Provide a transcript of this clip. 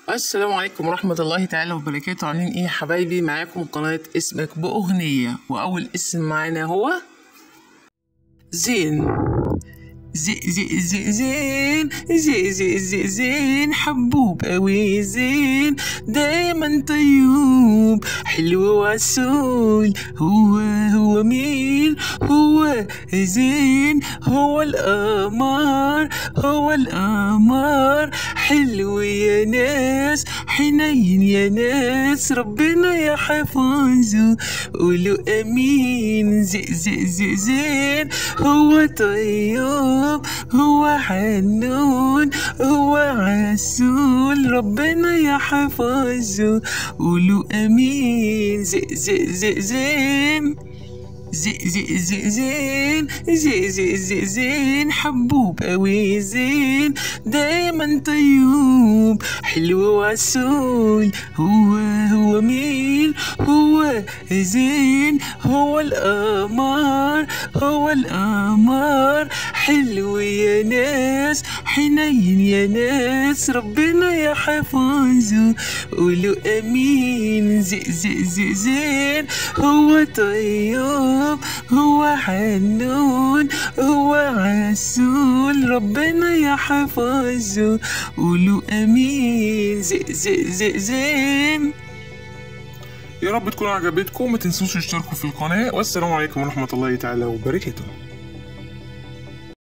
السلام عليكم ورحمة الله تعالى وبركاته عاملين ايه يا حبايبي معاكم قناة اسمك بأغنية وأول اسم معانا هو زين زي زي زي زين زي زي زي زين حبوب أوي زين دايما طيوب حلو وعسول هو هو مين هو زين هو القمر هو القمر حلو يا ناس حنين يا ناس ربنا يحفظه قولوا امين زي زي زي زين هو طيب هو حنون هو عسول ربنا يحفظه قولوا امين زي زي زي زين زي زي زي زين زي زي زي زين حبوب أوي زين دايما طيوب حلو وعسول هو هو مين هو زين هو القمر هو القمر حلو يا ناس حنين يا ناس ربنا يحفظه قولوا امين زي زي زي زين هو طيب هو حنون هو عسول ربنا يحفظه قولوا امين زي زي زي زين يا رب تكون عجبتكم ما تنسوش تشتركوا في القناة والسلام عليكم ورحمة الله تعالى وبركاته